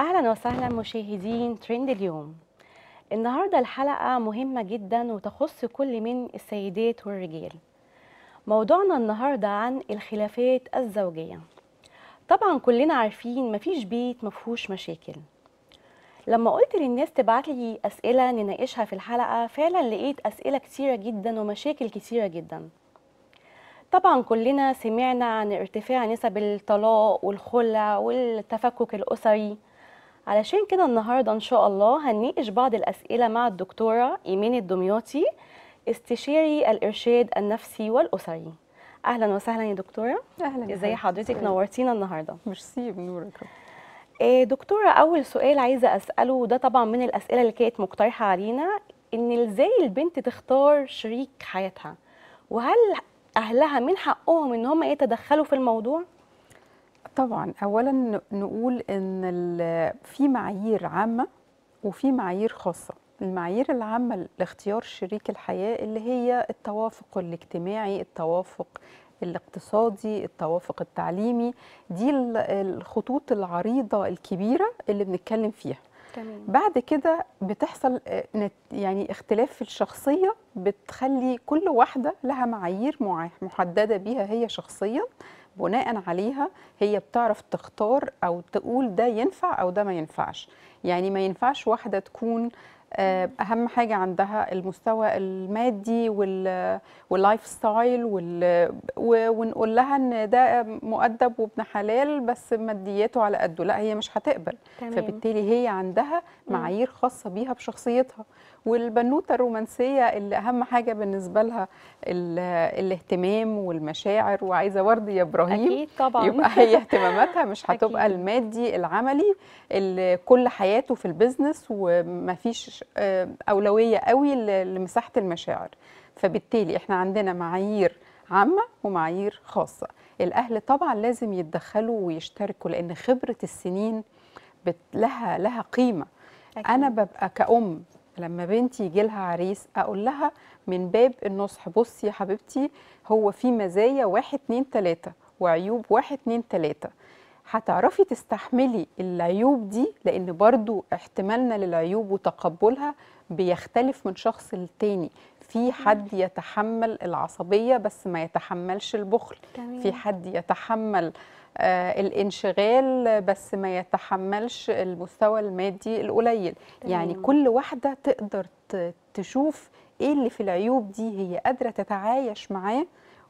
أهلا وسهلا مشاهدين ترند اليوم النهاردة الحلقة مهمة جدا وتخص كل من السيدات والرجال موضوعنا النهاردة عن الخلافات الزوجية طبعا كلنا عارفين مفيش بيت مفهوش مشاكل لما قلت للناس تبعت لي أسئلة نناقشها في الحلقة فعلا لقيت أسئلة كتيرة جدا ومشاكل كتيرة جدا طبعا كلنا سمعنا عن ارتفاع نسب الطلاق والخلع والتفكك الأسري علشان كده النهاردة إن شاء الله هنناقش بعض الأسئلة مع الدكتورة إيمان الدمياطي استشاري الإرشاد النفسي والأسري أهلا وسهلا يا دكتورة اهلا ازي حضرتك نورتينا النهارده ميرسي بنورك آه، دكتورة أول سؤال عايزة أسأله وده طبعا من الأسئلة اللي كانت مقترحة علينا إن إزاي البنت تختار شريك حياتها وهل أهلها من حقهم إن هم يتدخلوا في الموضوع؟ طبعا اولا ن- نقول ان ال- في معايير عامه وفي معايير خاصه المعايير العامه لاختيار شريك الحياه اللي هي التوافق الاجتماعي التوافق الاقتصادي التوافق التعليمي دي ال- الخطوط العريضه الكبيره اللي بنتكلم فيها تمام بعد كده بتحصل آه، نت- يعني اختلاف في الشخصية بتخلي كل واحدة لها معايير مع- محددة بيها هي شخصيا بناء عليها هي بتعرف تختار أو تقول ده ينفع أو ده ما ينفعش يعني ما ينفعش واحدة تكون آه، أهم حاجة عندها المستوى المادي وال- واللايف ستايل وال- و- ونقول لها إن ده مؤدب وابن حلال بس مادياته على قده لا هي مش هتقبل تمام فبالتالي هي عندها مم. معايير خاصة بيها بشخصيتها والبنوتة الرومانسية اللي أهم حاجة بالنسبة لها ال- الاهتمام والمشاعر وعايزة ورد يا إبراهيم أكيد طبعا يبقى هي اهتماماتها مش هتبقى أكيد. المادي العملي اللي كل حياته في البيزنس ومفيش آه، أولوية قوي ل- لمساحة المشاعر فبالتالي احنا عندنا معايير عامة ومعايير خاصة الأهل طبعا لازم يتدخلوا ويشتركوا لأن خبرة السنين بت لها لها قيمة أكيد. انا ببقى كأم لما بنتي يجي لها عريس اقول لها من باب النصح بصي يا حبيبتي هو في مزايا واحد اتنين تلاته وعيوب واحد اتنين تلاته هتعرفي تستحملي العيوب دي لان برضو احتمالنا للعيوب وتقبلها بيختلف من شخص للتاني في حد يتحمل العصبيه بس ما يتحملش البخل تمام. في حد يتحمل آه الانشغال بس ما يتحملش المستوى المادي القليل يعني تمام. كل واحدة تقدر ت- تشوف ايه اللي في العيوب دي هي قادرة تتعايش معاه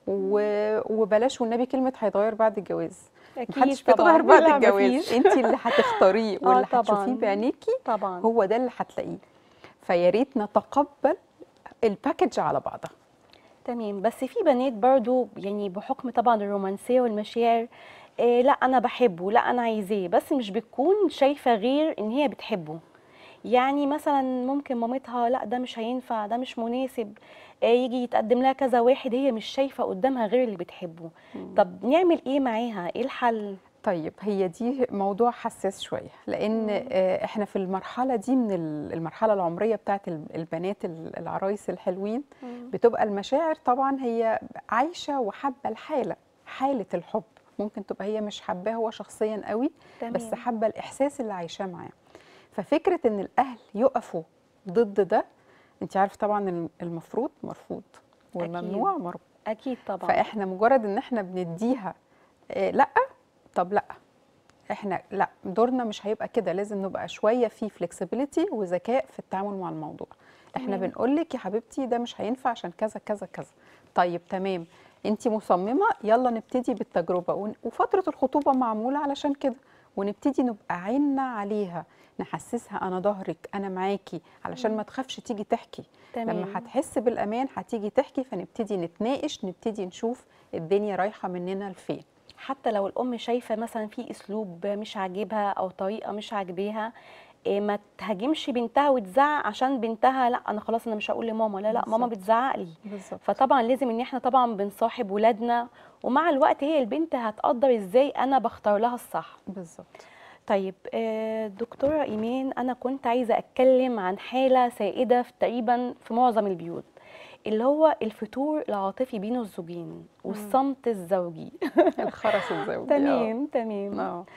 و- وبلاش والنبي كلمة هيتغير بعد الجواز أكيد محدش طبعا بيتغير بعد لا، الجواز مفيش. انت اللي هتختاريه آه واللي طبعاً. هتشوفيه بعينيكي طبعا هو ده اللي هتلاقيه فيا ريت نتقبل الباكج على بعضها تمام بس في بنات برضو يعني بحكم طبعا الرومانسية والمشاعر إيه لا انا بحبه لا انا عايزاه بس مش بتكون شايفة غير ان هي بتحبه يعني مثلا ممكن مامتها لا ده مش هينفع ده مش مناسب إيه يجي يتقدم لها كذا واحد هي مش شايفة قدامها غير اللي بتحبه طب نعمل ايه معاها ايه الحل طيب هي دي موضوع حساس شوية لأن آه، احنا في المرحلة دي من ال- المرحلة العمرية بتاعت ال- البنات ال- العرايس الحلوين بتبقى المشاعر طبعا هي عايشة وحابة الحالة حالة الحب ممكن تبقى هي مش حباه هو شخصيا قوي بس تمام. حابة الإحساس اللي عايشاه معاه ففكرة إن الأهل يقفوا ضد ده أنت عارف طبعا الم- المفروض مرفوض والممنوع مرفوض اكيد طبعا فاحنا مجرد ان احنا بنديها آه، لا طب لا احنا لا دورنا مش هيبقى كده لازم نبقى شويه في فلكسبيليتي وذكاء في التعامل مع الموضوع احنا تمام. بنقول لك يا حبيبتي ده مش هينفع عشان كذا كذا كذا طيب تمام انت مصممه يلا نبتدي بالتجربه ون- وفتره الخطوبه معموله علشان كده ونبتدي نبقى عيننا عليها نحسسها انا ظهرك انا معاكي علشان ما تخافش تيجي تحكي تمام. لما هتحس بالامان هتيجي تحكي فنبتدي نتناقش نبتدي نشوف الدنيا رايحه مننا لفين حتى لو الام شايفه مثلا في اسلوب مش عاجبها او طريقه مش عاجباها إيه ما تهاجمش بنتها وتزعق عشان بنتها لا انا خلاص انا مش هقول لماما لا لا ماما بالظبط. بتزعق لي بالظبط فطبعا لازم ان احنا طبعا بنصاحب ولادنا ومع الوقت هي البنت هتقدر ازاي انا بختار لها الصح بالظبط طيب آه، دكتورة إيمان أنا كنت عايزة أتكلم عن حالة سائدة في تقريبا في معظم البيوت اللي هو الفتور العاطفي بين الزوجين والصمت الزوجي الخرس الزوجي آه. تمام تمام اه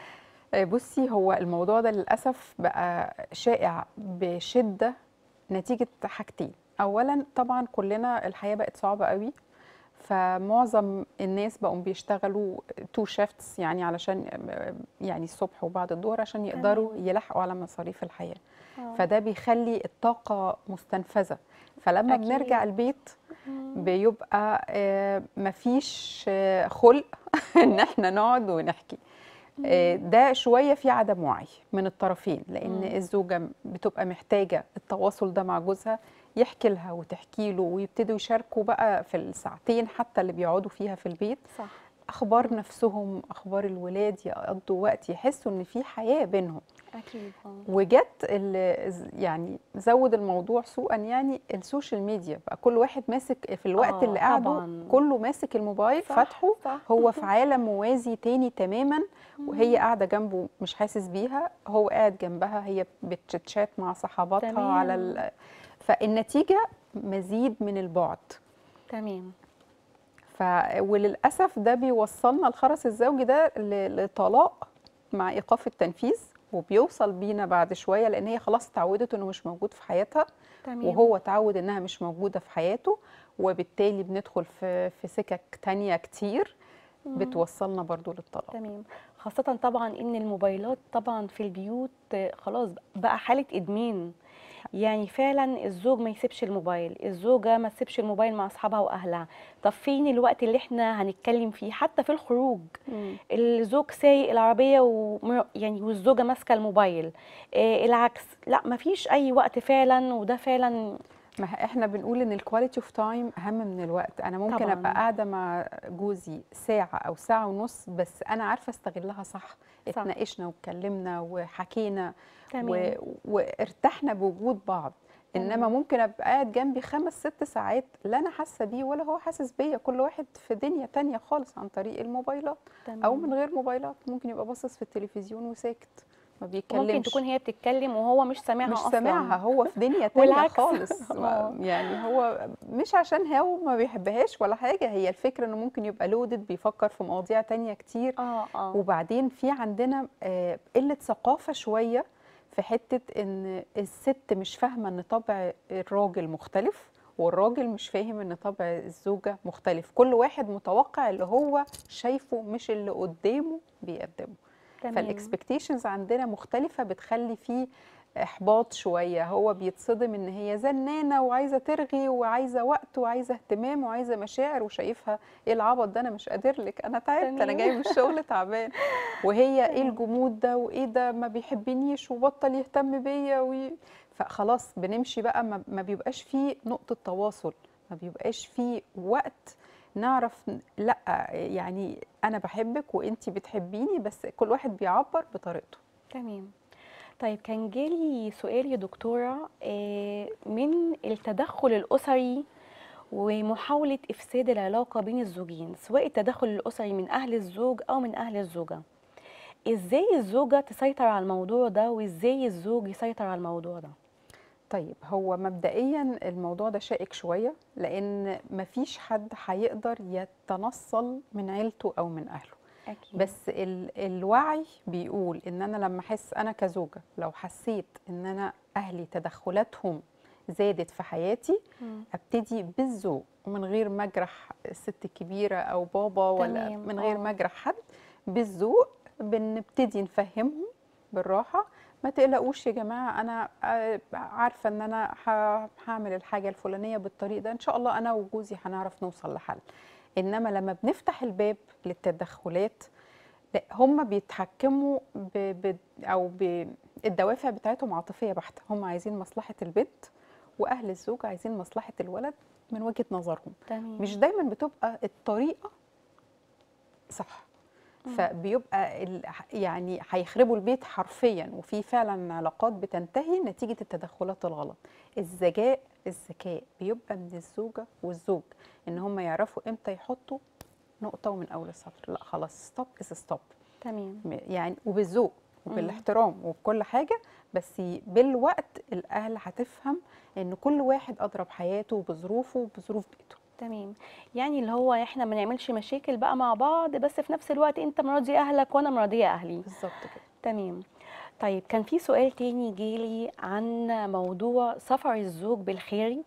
آه، بصي هو الموضوع ده للأسف بقى شائع بشدة نتيجة حاجتين أولا طبعا كلنا الحياة بقت صعبة قوي فمعظم الناس بقوا بيشتغلوا تو شيفتس يعني علشان يعني الصبح وبعد الظهر عشان يقدروا يلحقوا على مصاريف الحياة آه. فده بيخلي الطاقة مستنفذة فلما أكيد. بنرجع البيت مم. بيبقى آه، مفيش آه، خلق ان احنا نقعد ونحكي آه، ده شويه في عدم وعي من الطرفين لان مم. الزوجه بتبقى محتاجه التواصل ده مع جوزها يحكي لها وتحكي له ويبتدوا يشاركوا بقى في الساعتين حتى اللي بيقعدوا فيها في البيت صح اخبار نفسهم اخبار الولاد يقضوا وقت يحسوا ان في حياه بينهم اكيد آه. وجت ال- يعني زود الموضوع سوءا يعني السوشيال ميديا بقى كل واحد ماسك في الوقت آه، اللي قاعده طبعاً. كله ماسك الموبايل صح، فاتحه صح. هو في عالم موازي تاني تماما وهي قاعده جنبه مش حاسس بيها هو قاعد جنبها هي بتشات مع صحباتها تمام. على ال... فالنتيجه مزيد من البعد تمام ف... وللاسف ده بيوصلنا الخرس الزوجي ده ل... لطلاق مع ايقاف التنفيذ وبيوصل بينا بعد شويه لان هي خلاص اتعودت انه مش موجود في حياتها تمام وهو اتعود انها مش موجوده في حياته وبالتالي بندخل في في سكك تانية كتير مم. بتوصلنا برضو للطلاق تمام خاصة طبعا ان الموبايلات طبعا في البيوت آه، خلاص بقى حالة ادمان يعني فعلا الزوج ما يسيبش الموبايل الزوجة ما تسيبش الموبايل مع اصحابها واهلها طب فين الوقت اللي احنا هنتكلم فيه حتى في الخروج الزوج سايق العربية و يعني والزوجة ماسكة الموبايل آه العكس لا ما فيش اي وقت فعلا وده فعلا ما ه- احنا بنقول ان الكواليتي اوف تايم اهم من الوقت انا ممكن طبعاً. ابقى قاعده مع جوزي ساعه او ساعه ونص بس انا عارفه استغلها صح صح. اتناقشنا واتكلمنا وحكينا تمام و... وارتحنا بوجود بعض انما تمام. ممكن ابقى قاعد جنبي خمس ست ساعات لا انا حاسه بيه ولا هو حاسس بيا كل واحد في دنيا تانية خالص عن طريق الموبايلات تمام. او من غير موبايلات ممكن يبقى باصص في التلفزيون وساكت ما بيتكلمش ممكن تكون هي بتتكلم وهو مش سامعها مش اصلا سامعها هو في دنيا تانية والعكس. خالص آه. ما- يعني هو مش عشان هو ما بيحبهاش ولا حاجة هي الفكرة انه ممكن يبقى لودد بيفكر في مواضيع تانية كتير اه اه وبعدين في عندنا آه، قلة ثقافة شوية في حتة ان الست مش فاهمة ان طبع الراجل مختلف والراجل مش فاهم ان طبع الزوجة مختلف كل واحد متوقع اللي هو شايفه مش اللي قدامه بيقدمه تمام. فالاكسبكتيشنز عندنا مختلفه بتخلي فيه احباط شويه هو بيتصدم ان هي زنانه وعايزه ترغي وعايزه وقت وعايزه اهتمام وعايزه مشاعر وشايفها ايه العبط ده انا مش قادر لك انا تعبت انا تمام. جاي من الشغل تعبان وهي ايه الجمود ده وايه ده ما بيحبنيش وبطل يهتم بيا وي... فخلاص بنمشي بقى ما ما بيبقاش فيه نقطه تواصل ما بيبقاش فيه وقت نعرف ن- لا يعني انا بحبك وانتي بتحبيني بس كل واحد بيعبر بطريقته تمام طيب كان جالي سؤال يا دكتورة آه، من التدخل الأسري ومحاولة إفساد العلاقة بين الزوجين سواء التدخل الأسري من أهل الزوج أو من أهل الزوجة إزاي الزوجة تسيطر على الموضوع ده وإزاي الزوج يسيطر على الموضوع ده طيب هو مبدئيا الموضوع ده شائك شويه لان مفيش حد هيقدر يتنصل من عيلته او من اهله أكيد بس ال الوعي بيقول ان انا لما احس انا كزوجه لو حسيت ان انا اهلي تدخلاتهم زادت في حياتي مم. ابتدي بالذوق ومن غير ما اجرح الست الكبيره او بابا ولا تمام، من غير آه. ما اجرح حد بالذوق بنبتدي نفهمهم بالراحه ما تقلقوش يا جماعه انا آه، عارفه ان انا ه- هعمل الحاجه الفلانيه بالطريق ده ان شاء الله انا وجوزي هنعرف نوصل لحل انما لما بنفتح الباب للتدخلات لا هم بيتحكموا ب... ب... او ب... الدوافع بتاعتهم عاطفيه بحته هم عايزين مصلحه البنت واهل الزوج عايزين مصلحه الولد من وجهه نظرهم تمام مش دايما بتبقى الطريقه صح فبيبقى ال... يعني هيخربوا البيت حرفيا وفي فعلا علاقات بتنتهي نتيجه التدخلات الغلط الذكاء الذكاء بيبقى من الزوجه والزوج ان هم يعرفوا امتى يحطوا نقطه ومن اول السطر لا خلاص ستوب از ستوب تمام يعني وبالذوق وبالاحترام وبكل حاجه بس بالوقت الاهل هتفهم ان كل واحد ادرى بحياته وبظروفه وبظروف بيته تمام يعني اللي هو احنا ما نعملش مشاكل بقى مع بعض بس في نفس الوقت انت مراضي اهلك وانا مراضيه اهلي بالظبط كده تمام طيب كان في سؤال تاني جالي عن موضوع سفر الزوج بالخارج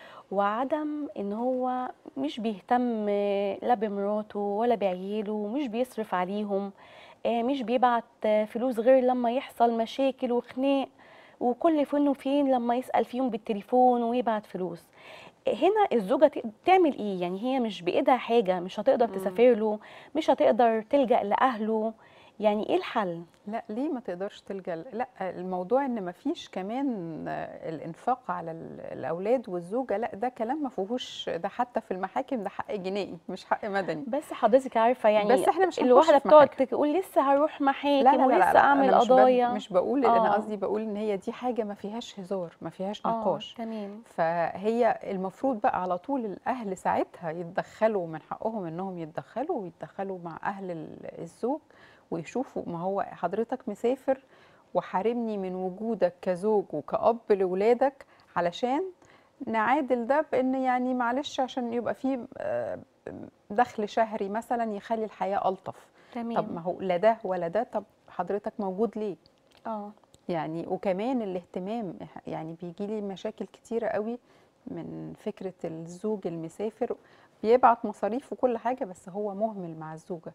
وعدم ان هو مش بيهتم لا بمراته ولا بعياله مش بيصرف عليهم آه، مش بيبعت آه، فلوس غير لما يحصل مشاكل وخناق وكل فين وفين لما يسأل فيهم بالتليفون ويبعت فلوس هنا الزوجة ت- تعمل ايه يعني هي مش بإيدها حاجة مش هتقدر مم. تسافر له مش هتقدر تلجأ لأهله يعني ايه الحل لا ليه ما تقدرش تلجا ل- لا الموضوع ان ما فيش كمان آه، الانفاق على ال- الاولاد والزوجه لا ده كلام ما فيهوش ده حتى في المحاكم ده حق جنائي مش حق مدني بس حضرتك عارفة يعني بس احنا مش هنخش الواحدة في بتقعد محاكم. تقول لسه هروح محاكم لا لا لا, لا, ولسه لا اعمل أنا مش ب- قضايا مش بقول انا آه. قصدي بقول ان هي دي حاجه ما فيهاش هزار ما فيهاش اه نقاش تمام فهي المفروض بقى على طول الاهل ساعتها يتدخلوا من حقهم انهم يتدخلوا ويتدخلوا مع اهل ال- الزوج ويشوفوا ما هو حضرتك مسافر وحارمني من وجودك كزوج وكأب لولادك علشان نعادل ده بان يعني معلش عشان يبقى فيه آه، دخل شهري مثلا يخلي الحياه الطف تمام طب ما هو لا ده ولا ده طب حضرتك موجود ليه اه يعني وكمان الاهتمام يعني بيجي لي مشاكل كتيرة قوي من فكرة الزوج المسافر بيبعت مصاريف وكل حاجة بس هو مهمل مع الزوجة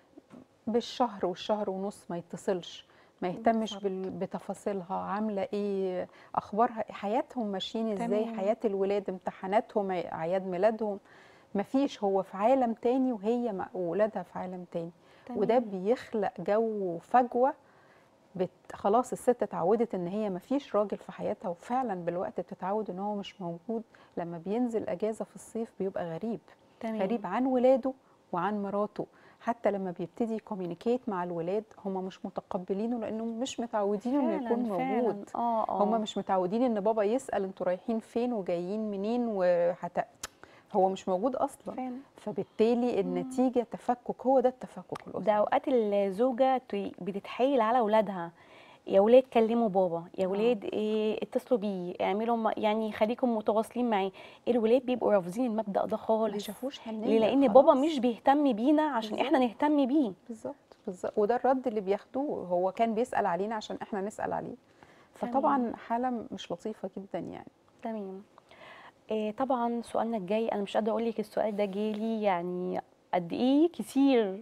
بالشهر والشهر ونص ما يتصلش ما يهتمش بالظبط. بال- بتفاصيلها عاملة ايه اخبارها حياتهم ماشيين ازاي تمام. حياة الولاد امتحاناتهم اعياد ميلادهم مفيش هو في عالم تاني وهي مع- وولادها في عالم تاني وده تمام. بيخلق جو فجوه بت... خلاص الست اتعودت ان هي مفيش راجل في حياتها وفعلا بالوقت بتتعود ان هو مش موجود لما بينزل اجازه في الصيف بيبقى غريب تمام غريب عن ولاده وعن مراته حتى لما بيبتدي كوميونيكيت مع الولاد هم مش متقبلينه لانهم مش متعودين انه فعلا يكون فعلا موجود اه اه هم مش متعودين ان بابا يسال انتوا رايحين فين وجايين منين وحتى هو مش موجود اصلا فعلا فبالتالي النتيجه تفكك هو ده التفكك الاسري ده اوقات الزوجه ت- بتتحايل على اولادها يا ولاد كلموا بابا يا آه. ولاد إيه اتصلوا بيه اعملوا م- يعني خليكم متواصلين معاه الولاد بيبقوا رافضين المبدأ ده ما خالص شافوش حنيه ليه لان بابا خلاص. مش بيهتم بينا عشان بالظبط. احنا نهتم بيه بالظبط بالظبط وده الرد اللي بياخدوه هو كان بيسأل علينا عشان احنا نسأل عليه فطبعا حالة مش لطيفة جدا يعني تمام إيه طبعا سؤالنا الجاي انا مش قادره اقول لك السؤال ده جالي يعني قد ايه كتير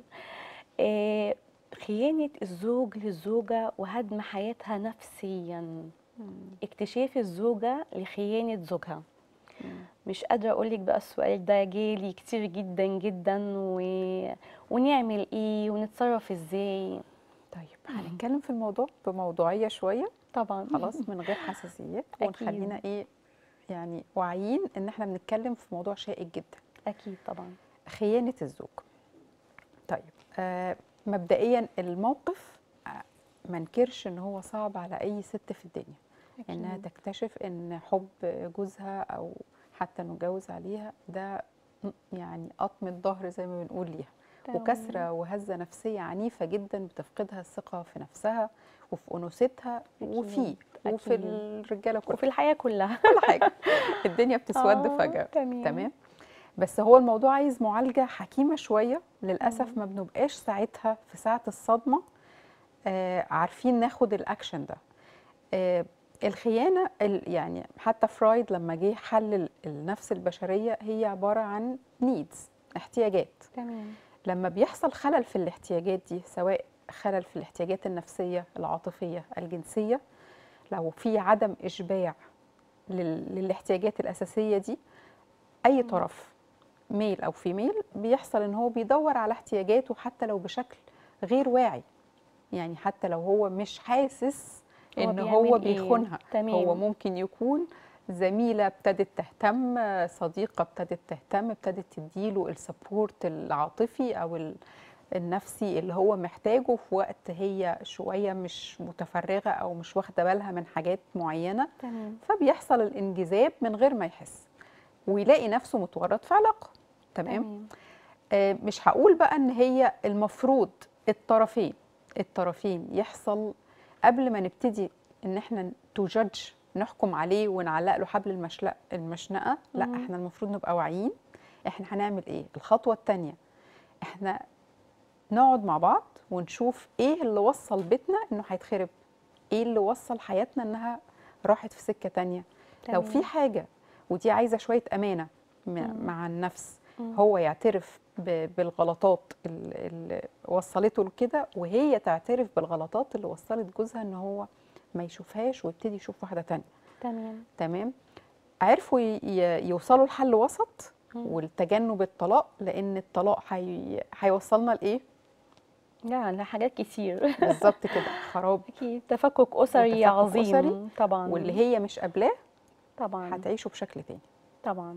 إيه خيانه الزوج للزوجه وهدم حياتها نفسيا اكتشاف الزوجه لخيانه زوجها مش قادره اقول لك بقى السؤال ده جالي كتير جدا جدا و... ونعمل ايه ونتصرف ازاي طيب هنتكلم في الموضوع بموضوعية شوية طبعا خلاص من غير حساسيات أكيد. ونخلينا ايه يعني واعيين ان احنا بنتكلم في موضوع شائك جدا اكيد طبعا خيانة الزوج طيب آه مبدئيا الموقف آه، ما انكرش ان هو صعب على اي ست في الدنيا انها أكيد. تكتشف ان حب جوزها او حتى انه جوز عليها ده م- يعني قطم الظهر زي ما بنقول ليها تمام. وكسره وهزه نفسيه عنيفه جدا بتفقدها الثقه في نفسها وفي انوثتها وفيه وفي أكيد. الرجاله كلها وفي الحياه كلها كل حاجه الدنيا بتسود آه، فجاه تمام. تمام بس هو الموضوع عايز معالجه حكيمه شويه للاسف ما بنبقاش ساعتها في ساعه الصدمه آه عارفين ناخد الاكشن ده آه الخيانه ال- يعني حتى فرويد لما جه حلل النفس البشريه هي عباره عن نيدز احتياجات تمام لما بيحصل خلل في الاحتياجات دي سواء خلل في الاحتياجات النفسيه العاطفيه الجنسيه لو في عدم اشباع لل- للاحتياجات الاساسيه دي اي طرف ميل او فيميل بيحصل ان هو بيدور على احتياجاته حتى لو بشكل غير واعي يعني حتى لو هو مش حاسس هو ان بيعمل هو إيه؟ بيخونها تمام. هو ممكن يكون زميله ابتدت تهتم صديقه ابتدت تهتم ابتدت تديله السبورت العاطفي او ال- النفسي اللي هو محتاجه في وقت هي شويه مش متفرغه او مش واخده بالها من حاجات معينه تمام فبيحصل الانجذاب من غير ما يحس ويلاقي نفسه متورط في علاقه تمام تمام آه مش هقول بقى ان هي المفروض الطرفين الطرفين يحصل قبل ما نبتدي ان احنا تجادج نحكم عليه ونعلق له حبل المشلق المشنقه لا مم. احنا المفروض نبقى واعيين احنا هنعمل ايه الخطوه الثانيه احنا نقعد مع بعض ونشوف ايه اللي وصل بيتنا انه هيتخرب ايه اللي وصل حياتنا انها راحت في سكه تانية لو في تمام. حاجه ودي عايزه شويه امانه م- مم. مع النفس مم. هو يعترف ب- بالغلطات ال- اللي وصلته لكده وهي تعترف بالغلطات اللي وصلت جوزها ان هو ما يشوفهاش ويبتدي يشوف واحده تانية تمام تمام عرفوا ي- ي- يوصلوا لحل وسط مم. والتجنب الطلاق لان الطلاق هي- هيوصلنا لايه لا لا حاجات كتير بالظبط كده خراب اكيد تفكك اسري وتفكك عظيم أسري، طبعا واللي هي مش قابلاه طبعا هتعيشه بشكل تاني طبعا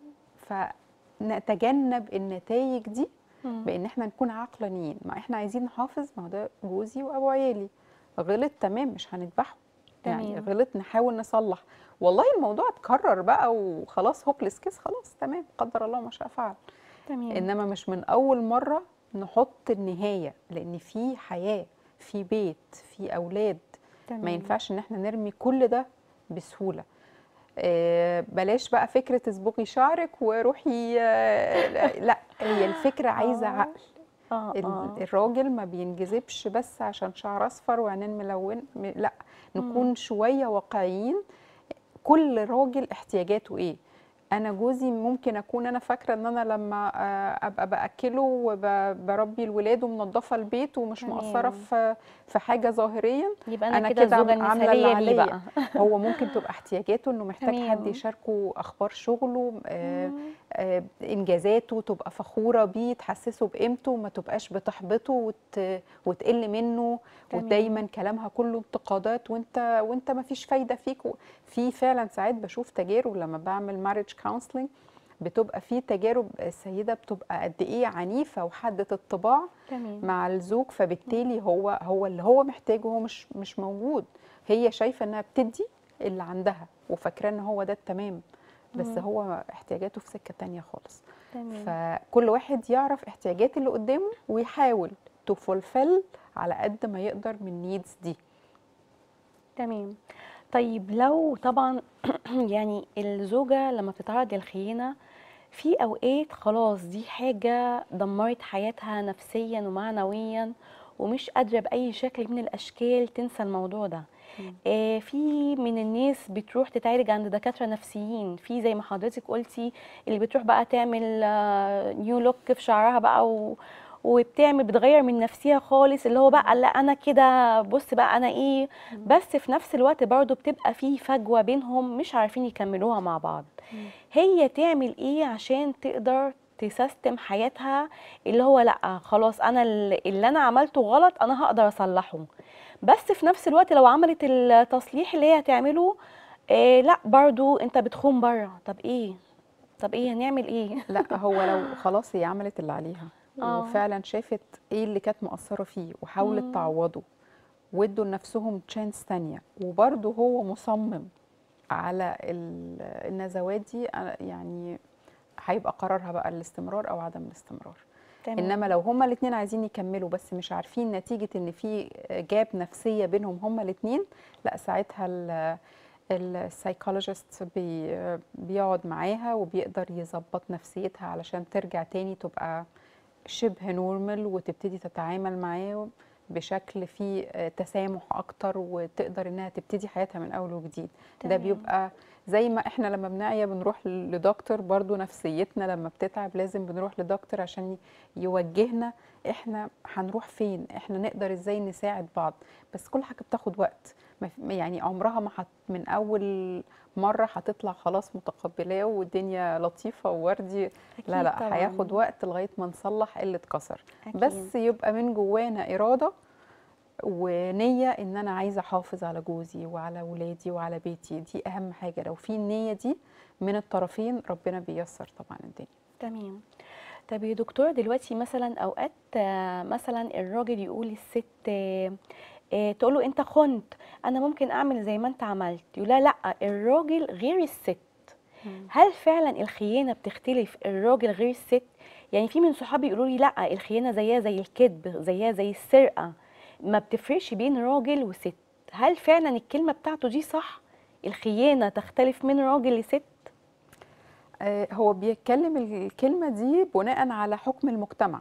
فنتجنب النتائج دي مم. بان احنا نكون عقلانيين ما احنا عايزين نحافظ ما هو ده جوزي وابو عيالي غلط تمام مش هنذبحه يعني تمام. غلط نحاول نصلح والله الموضوع اتكرر بقى وخلاص هوبلس كيس خلاص تمام قدر الله ما شاء فعل تمام انما مش من اول مره نحط النهايه لان في حياه في بيت في اولاد تمام. ما ينفعش ان احنا نرمي كل ده بسهوله آه، بلاش بقى فكره اصبغي شعرك وروحي آه، لا هي الفكره عايزه آه. عقل اه ال- اه الراجل ما بينجذبش بس عشان شعر اصفر وعينين ملون م- لا نكون شويه واقعيين كل راجل احتياجاته ايه انا جوزي ممكن اكون انا فاكره ان انا لما آه، ابقى باكله وبربي الولاد ومنظفه البيت ومش تمام. مقصره في في حاجه ظاهريا يبقى انا, أنا كده كده الزوجه عاملة اللي المثاليه ليه عليا. بقى هو ممكن تبقى احتياجاته انه محتاج حد تمام. يشاركه اخبار شغله آه، مم. آه، انجازاته تبقى فخوره بيه تحسسه بقيمته ما تبقاش بتحبطه وت... وتقل منه تمام. ودايما كلامها كله انتقادات وانت وانت ما فيش فايده فيك و- في فعلا ساعات بشوف تجارب لما بعمل ماريج كونسلنج بتبقى في تجارب السيده بتبقى قد ايه عنيفه وحاده الطباع تمام مع الزوج فبالتالي هو هو اللي هو محتاجه هو مش مش موجود هي شايفه انها بتدي اللي عندها وفاكره ان هو ده التمام بس مم. هو احتياجاته في سكه تانية خالص تمام فكل واحد يعرف احتياجات اللي قدامه ويحاول تفولفل على قد ما يقدر من النيدز دي تمام طيب لو طبعا يعني الزوجة لما بتتعرض للخيانة في أوقات خلاص دي حاجة دمرت حياتها نفسيا ومعنويا ومش قادرة بأي شكل من الأشكال تنسى الموضوع ده مم. آه في من الناس بتروح تتعالج عند دكاترة نفسيين في زي ما حضرتك قلتي اللي بتروح بقى تعمل آه نيو لوك في شعرها بقى و وبتعمل بتغير من نفسها خالص اللي هو بقى لا انا كده بص بقى انا ايه بس في نفس الوقت برضو بتبقى في فجوة بينهم مش عارفين يكملوها مع بعض هي تعمل ايه عشان تقدر تسيستم حياتها اللي هو لا خلاص انا ال- اللي انا عملته غلط انا هقدر اصلحه بس في نفس الوقت لو عملت التصليح اللي هي هتعمله إيه لا برضو انت بتخون بره طب ايه طب ايه هنعمل ايه لا هو لو خلاص هي عملت اللي عليها آه. وفعلا شافت ايه اللي كانت مقصره فيه وحاولت مم. تعوضه وادوا لنفسهم تشانس تانية وبرضه هو مصمم على ال- النزوات دي أنا- يعني هيبقى قرارها بقى الاستمرار او عدم الاستمرار تمام. انما لو هما الاثنين عايزين يكملوا بس مش عارفين نتيجه ان في جاب نفسيه بينهم هما الاثنين لا ساعتها السايكولوجيست بي بيقعد معاها وبيقدر يظبط نفسيتها علشان ترجع تاني تبقى شبه نورمال وتبتدي تتعامل معاه بشكل فيه آه، تسامح اكتر وتقدر انها تبتدي حياتها من اول وجديد ده تمام. بيبقى زي ما احنا لما بنعيا بنروح لدكتور برضو نفسيتنا لما بتتعب لازم بنروح لدكتور عشان يوجهنا احنا هنروح فين احنا نقدر ازاي نساعد بعض بس كل حاجه بتاخد وقت ما في- يعني عمرها ما حت من اول مره هتطلع خلاص متقبلاه والدنيا لطيفه ووردي لا أكيد لا طبعاً. هياخد وقت لغايه ما نصلح اللي اتكسر أكيد. بس يبقى من جوانا اراده ونيه ان انا عايزه احافظ على جوزي وعلى ولادي وعلى بيتي دي اهم حاجه لو في النيه دي من الطرفين ربنا بيسر طبعا الدنيا تمام طب يا دكتورة دلوقتي مثلا اوقات آه، مثلا الراجل يقول للست آه، آه، تقول له انت خنت انا ممكن اعمل زي ما انت عملت يقول لها لا الراجل غير الست هل فعلا الخيانه بتختلف الراجل غير الست يعني في من صحابي يقولوا لي لا الخيانه زيها زي الكذب زيها زي السرقه ما بتفرقش بين راجل وست هل فعلا الكلمه بتاعته دي صح الخيانه تختلف من راجل لست آه، هو بيتكلم الكلمة دي بناء على حكم المجتمع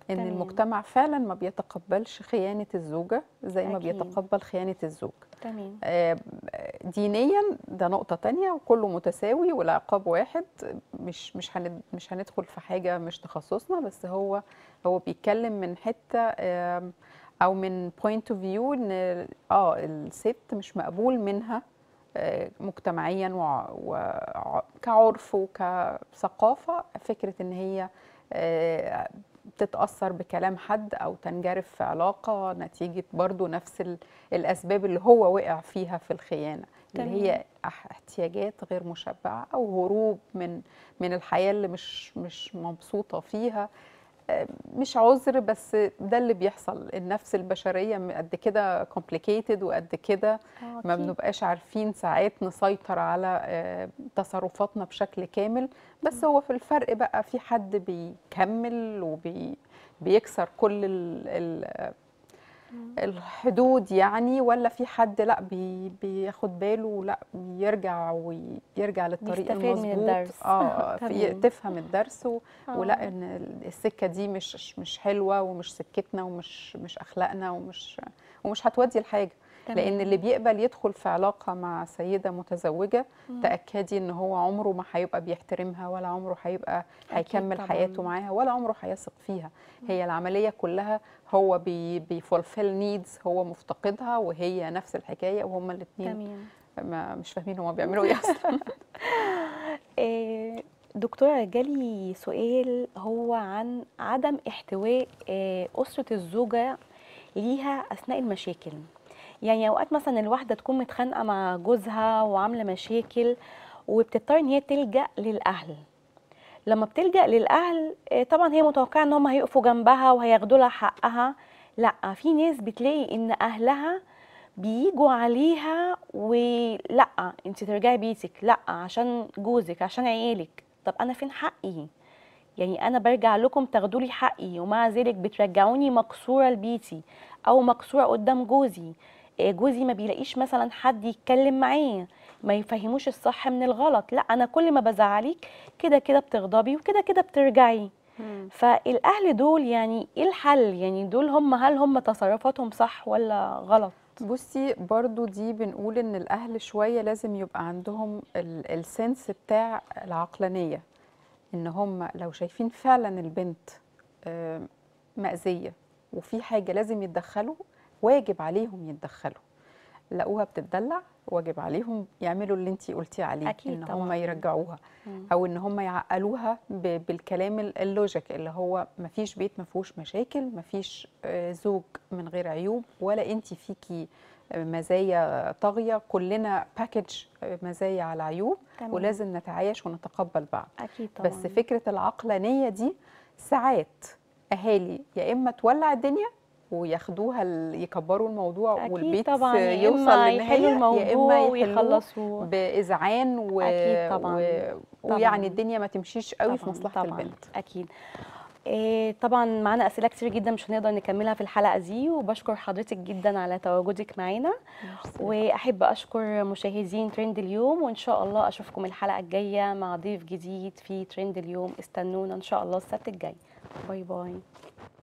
ان تمام. المجتمع فعلا ما بيتقبلش خيانه الزوجه زي ما أكيد. بيتقبل خيانه الزوج تمام آه، دينيا ده نقطة تانية وكله متساوي والعقاب واحد مش مش هن مش هندخل في حاجة مش تخصصنا بس هو هو بيتكلم من حتة آم، أو من point of view إن اه الست مش مقبول منها آه، مجتمعيا وع- وع- كعرف وكثقافة فكرة إن هي آه، تتأثر بكلام حد أو تنجرف في علاقة نتيجة برضو نفس ال- الأسباب اللي هو وقع فيها في الخيانة اللي تمام. هي أح- احتياجات غير مشبعة أو هروب من من الحياة اللي مش مش مبسوطة فيها آه، مش عذر بس ده اللي بيحصل النفس البشرية م- قد كده complicated وقد كده آه، ما أكيد. بنبقاش عارفين ساعات نسيطر على آه، تصرفاتنا بشكل كامل بس هو في الفرق بقى في حد بيكمل وبيكسر كل ال ال الحدود يعني ولا في حد لا بي بياخد باله لا بيرجع ويرجع للطريق بيستفاد من المظبوط الدرس. اه في تمام. تفهم الدرس و- آه. ولا ان السكه دي مش مش حلوه ومش سكتنا ومش مش اخلاقنا ومش ومش هتودي لحاجه تمام. لان اللي بيقبل يدخل في علاقه مع سيده متزوجه مم. تاكدي ان هو عمره ما هيبقى بيحترمها ولا عمره هيبقى هيكمل طبعاً. حياته معاها ولا عمره هيثق فيها هي العمليه كلها هو بي بيفولفيل نيدز هو مفتقدها وهي نفس الحكايه وهما الاثنين تمام ما مش فاهمين هما بيعملوا ايه اصلا آه، دكتورة جالي سؤال هو عن عدم احتواء آه، أسرة الزوجة ليها أثناء المشاكل يعني أوقات مثلا الواحدة تكون متخانقة مع جوزها وعاملة مشاكل وبتضطر إن هي تلجأ للأهل لما بتلجأ للأهل آه، طبعا هي متوقعة إن هم هيقفوا جنبها وهياخدوا لها حقها لا في ناس بتلاقي إن أهلها بيجوا عليها ولا انت ترجعي بيتك لا عشان جوزك عشان عيالك طب انا فين حقي يعني انا برجع لكم تاخدوا لي حقي ومع ذلك بترجعوني مكسوره لبيتي او مكسوره قدام جوزي إيه، جوزي ما بيلاقيش مثلا حد يتكلم معاه ما يفهموش الصح من الغلط لا انا كل ما بزعليك كده كده بتغضبي وكده كده بترجعي فالاهل دول يعني ايه الحل يعني دول هم هل هم تصرفاتهم صح ولا غلط بصي برضو دي بنقول ان الاهل شويه لازم يبقى عندهم ال- السنس بتاع العقلانيه ان هم لو شايفين فعلا البنت آه، مأذيه وفي حاجه لازم يتدخلوا واجب عليهم يتدخلوا لقوها بتتدلع واجب عليهم يعملوا اللي انتي قلتي عليه أكيد ان هم طبعاً. يرجعوها مم. او ان هم يعقلوها ب- بالكلام ال- اللوجيك اللي هو مفيش بيت ما فيهوش مشاكل مفيش آه، زوج من غير عيوب ولا انت فيكي آه، مزايا طاغيه كلنا باكج مزايا على عيوب تمام. ولازم نتعايش ونتقبل بعض اكيد طبعا بس فكره العقلانيه دي ساعات اهالي يا اما تولع الدنيا وياخدوها ال- يكبروا الموضوع اكيد والبيت طبعا يا يوصل اما للنهايه يحلوا يا الموضوع اما يحلوه ويخلصوه باذعان و... أكيد طبعاً. و... طبعاً. ويعني الدنيا ما تمشيش قوي في طبعاً، مصلحه طبعاً، البنت اكيد إيه طبعا معانا اسئله كتير جدا مش هنقدر نكملها في الحلقه دي وبشكر حضرتك جدا على تواجدك معانا واحب اشكر مشاهدين ترند اليوم وان شاء الله اشوفكم الحلقه الجايه مع ضيف جديد في ترند اليوم استنونا ان شاء الله السبت الجاي باي باي